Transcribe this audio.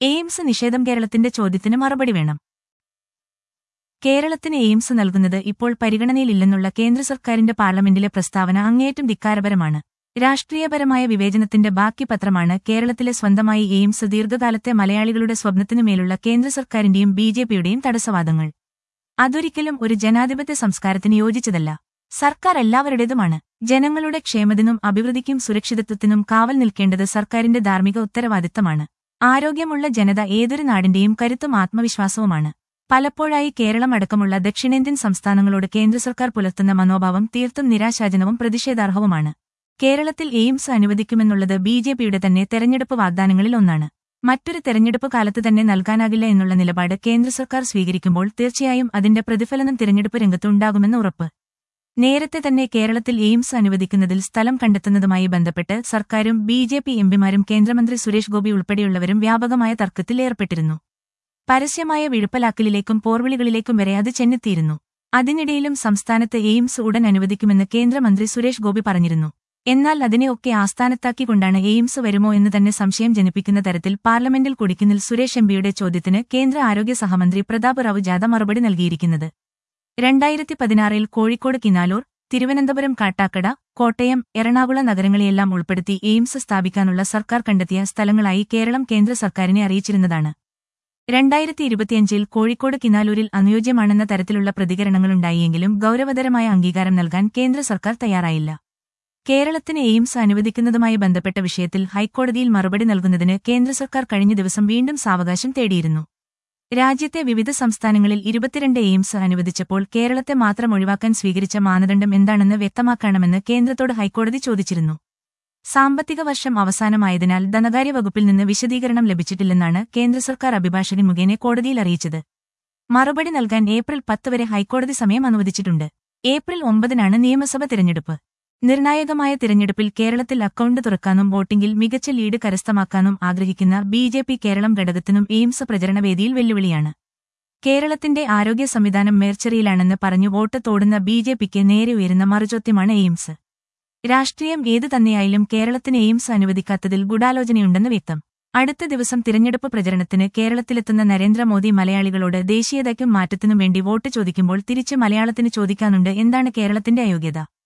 AIIMS നിഷേധം കേരളത്തിന്റെ ചോദ്യത്തിന് മറുപടി വേണം കേരളത്തിന് എയിംസ് നൽകുന്നത് ഇപ്പോൾ പരിഗണനയിലില്ലെന്നുള്ള കേന്ദ്ര സർക്കാരിന്റെ പാർലമെന്റിലെ പ്രസ്താവന അങ്ങേയറ്റം ധിക്കാരപരമാണ് രാഷ്ട്രീയപരമായ വിവേചനത്തിന്റെ ബാക്കി പത്രമാണ് കേരളത്തിലെ സ്വന്തമായി എയിംസ് ദീർഘകാലത്തെ മലയാളികളുടെ സ്വപ്നത്തിനുമേലുള്ള കേന്ദ്ര സർക്കാരിന്റെയും ബി ജെ പിയുടെയും തടസ്സവാദങ്ങൾ അതൊരിക്കലും ഒരു ജനാധിപത്യ സംസ്കാരത്തിന് യോജിച്ചതല്ല സർക്കാർ എല്ലാവരുടേതുമാണ് ജനങ്ങളുടെ ക്ഷേമത്തിനും അഭിവൃദ്ധിക്കും സുരക്ഷിതത്വത്തിനും കാവൽ നിൽക്കേണ്ടത് സർക്കാരിന്റെ ധാർമ്മിക ഉത്തരവാദിത്തമാണ് ആരോഗ്യമുള്ള ജനത ഏതൊരു നാടിന്റെയും കരുത്തും ആത്മവിശ്വാസവുമാണ് പലപ്പോഴായി കേരളം അടക്കമുള്ള ദക്ഷിണേന്ത്യൻ സംസ്ഥാനങ്ങളോട് കേന്ദ്ര സർക്കാർ പുലർത്തുന്ന മനോഭാവം തീർത്തും നിരാശാജനവും പ്രതിഷേധാർഹവുമാണ് കേരളത്തിൽ എയിംസ് അനുവദിക്കുമെന്നുള്ളത് ബി ജെ പിയുടെ തന്നെ തെരഞ്ഞെടുപ്പ് വാഗ്ദാനങ്ങളിൽ ഒന്നാണ് മറ്റൊരു തെരഞ്ഞെടുപ്പ് കാലത്ത് തന്നെ നൽകാനാകില്ല എന്നുള്ള നിലപാട് കേന്ദ്ര സർക്കാർ സ്വീകരിക്കുമ്പോൾ തീർച്ചയായും അതിന്റെ പ്രതിഫലനം തിരഞ്ഞെടുപ്പ് രംഗത്ത് ഉണ്ടാകുമെന്ന് ഉറപ്പ് നേരത്തെ തന്നെ കേരളത്തിൽ എയിംസ് അനുവദിക്കുന്നതിൽ സ്ഥലം കണ്ടെത്തുന്നതുമായി ബന്ധപ്പെട്ട് സർക്കാരും ബി ജെ പി എംപിമാരും കേന്ദ്രമന്ത്രി സുരേഷ് ഗോപി ഉൾപ്പെടെയുള്ളവരും വ്യാപകമായ തർക്കത്തിൽ ഏർപ്പെട്ടിരുന്നു പരസ്യമായ വിഴുപ്പലാക്കലിലേക്കും പോർവിളികളിലേക്കും വരെ അത് ചെന്നെത്തിയിരുന്നു അതിനിടയിലും സംസ്ഥാനത്ത് എയിംസ് ഉടൻ അനുവദിക്കുമെന്ന് കേന്ദ്രമന്ത്രി സുരേഷ് ഗോപി പറഞ്ഞിരുന്നു എന്നാൽ അതിനെയൊക്കെ ആസ്ഥാനത്താക്കിക്കൊണ്ടാണ് എയിംസ് വരുമോ എന്ന് തന്നെ സംശയം ജനിപ്പിക്കുന്ന തരത്തിൽ പാർലമെന്റിൽ കുടിക്കുന്നിൽ സുരേഷ് എംപിയുടെ ചോദ്യത്തിന് കേന്ദ്ര ആരോഗ്യ സഹമന്ത്രി പ്രതാപ് റാവു ജാഥ മറുപടി നൽകിയിരിക്കുന്നത് രണ്ടായിരത്തി പതിനാറിൽ കോഴിക്കോട് കിനാലൂർ തിരുവനന്തപുരം കാട്ടാക്കട കോട്ടയം എറണാകുളം നഗരങ്ങളെയെല്ലാം ഉൾപ്പെടുത്തി എയിംസ് സ്ഥാപിക്കാനുള്ള സർക്കാർ കണ്ടെത്തിയ സ്ഥലങ്ങളായി കേരളം കേന്ദ്ര സർക്കാരിനെ അറിയിച്ചിരുന്നതാണ് രണ്ടായിരത്തി ഇരുപത്തിയഞ്ചിൽ കോഴിക്കോട് കിനാലൂരിൽ അനുയോജ്യമാണെന്ന തരത്തിലുള്ള പ്രതികരണങ്ങളുണ്ടായെങ്കിലും ഗൌരവതരമായ അംഗീകാരം നൽകാൻ കേന്ദ്ര സർക്കാർ തയ്യാറായില്ല കേരളത്തിന് എയിംസ് അനുവദിക്കുന്നതുമായി ബന്ധപ്പെട്ട വിഷയത്തിൽ ഹൈക്കോടതിയിൽ മറുപടി നൽകുന്നതിന് കേന്ദ്ര സർക്കാർ കഴിഞ്ഞ ദിവസം വീണ്ടും സാവകാശം തേടിയിരുന്നു രാജ്യത്തെ വിവിധ സംസ്ഥാനങ്ങളിൽ ഇരുപത്തിരണ്ട് എയിംസ് അനുവദിച്ചപ്പോൾ കേരളത്തെ മാത്രം ഒഴിവാക്കാൻ സ്വീകരിച്ച മാനദണ്ഡം എന്താണെന്ന് വ്യക്തമാക്കണമെന്ന് കേന്ദ്രത്തോട് ഹൈക്കോടതി ചോദിച്ചിരുന്നു സാമ്പത്തിക വർഷം അവസാനമായതിനാൽ ധനകാര്യ വകുപ്പിൽ നിന്ന് വിശദീകരണം ലഭിച്ചിട്ടില്ലെന്നാണ് കേന്ദ്ര സർക്കാർ അഭിഭാഷകൻ മുഖേന കോടതിയിൽ അറിയിച്ചത് മറുപടി നൽകാൻ ഏപ്രിൽ പത്ത് വരെ ഹൈക്കോടതി സമയം അനുവദിച്ചിട്ടുണ്ട് ഏപ്രിൽ ഒമ്പതിനാണ് നിയമസഭ തിരഞ്ഞെടുപ്പ് നിർണായകമായ തിരഞ്ഞെടുപ്പിൽ കേരളത്തിൽ അക്കൌണ്ട് തുറക്കാനും വോട്ടിംഗിൽ മികച്ച ലീഡ് കരസ്ഥമാക്കാനും ആഗ്രഹിക്കുന്ന ബി ജെ പി കേരളം ഘടകത്തിനും എയിംസ് പ്രചരണവേദിയിൽ വെല്ലുവിളിയാണ് കേരളത്തിന്റെ ആരോഗ്യ സംവിധാനം മേർച്ചറിയിലാണെന്ന് പറഞ്ഞു വോട്ട് തോടുന്ന ബി ജെ പിക്ക് നേരെ ഉയരുന്ന മറുചോദ്യമാണ് എയിംസ് രാഷ്ട്രീയം ഏതു തന്നെയായാലും കേരളത്തിന് എയിംസ് അനുവദിക്കാത്തതിൽ ഗൂഢാലോചനയുണ്ടെന്ന് വ്യക്തം അടുത്ത ദിവസം തിരഞ്ഞെടുപ്പ് പ്രചരണത്തിന് കേരളത്തിലെത്തുന്ന നരേന്ദ്രമോദി മലയാളികളോട് ദേശീയതയ്ക്കും മാറ്റത്തിനും വേണ്ടി വോട്ട് ചോദിക്കുമ്പോൾ തിരിച്ച് മലയാളത്തിന് ചോദിക്കാനുണ്ട് എന്താണ് കേരളത്തിന്റെ അയോഗ്യത